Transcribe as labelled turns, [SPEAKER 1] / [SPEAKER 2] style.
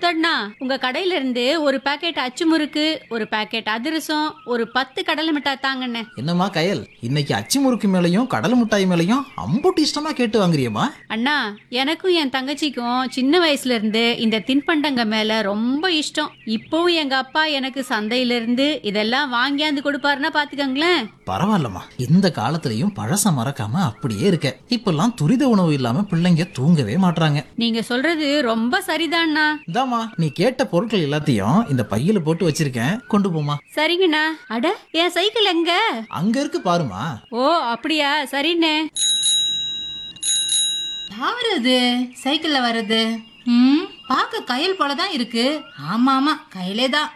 [SPEAKER 1] முத்தண்ணா உங்க கடையில இருந்து ஒரு பாக்கெட் அச்சு முறுக்கு ஒரு பாக்கெட் அதிரசம் ஒரு பத்து கடலை மிட்டாய் தாங்கண்ணே
[SPEAKER 2] என்னம்மா கயல் இன்னைக்கு அச்சு முறுக்கு மேலையும் கடலை மிட்டாய் மேலையும் அம்புட்டு இஷ்டமா கேட்டு வாங்குறியம்மா
[SPEAKER 1] அண்ணா எனக்கும் என் தங்கச்சிக்கும் சின்ன வயசுல இருந்து இந்த தின்பண்டங்க மேல ரொம்ப இஷ்டம் இப்போவும் எங்க அப்பா எனக்கு சந்தையில இருந்து இதெல்லாம் வாங்கியாந்து கொடுப்பாருன்னா பாத்துக்கங்களேன்
[SPEAKER 2] பரவாயில்லம்மா இந்த காலத்துலயும் பழச மறக்காம அப்படியே இருக்க இப்பெல்லாம் துரித உணவு இல்லாம பிள்ளைங்க தூங்கவே மாட்றாங்க
[SPEAKER 1] நீங்க சொல்றது ரொம்ப சரிதான்ண்ணா
[SPEAKER 2] இதாம்மா நீ கேட்ட பொருட்கள் எல்லாத்தையும் இந்த பையில போட்டு வச்சிருக்கேன் கொண்டு போமா
[SPEAKER 1] சரிங்கண்ணா அட என் சைக்கிள் எங்க
[SPEAKER 2] அங்க இருக்கு பாருமா
[SPEAKER 1] ஓ அப்படியா சரிண்ணே
[SPEAKER 3] யார் அது சைக்கிள்ல வர்றது ம் பார்க்க கயல் போல தான் இருக்கு ஆமா ஆமா கயலே தான்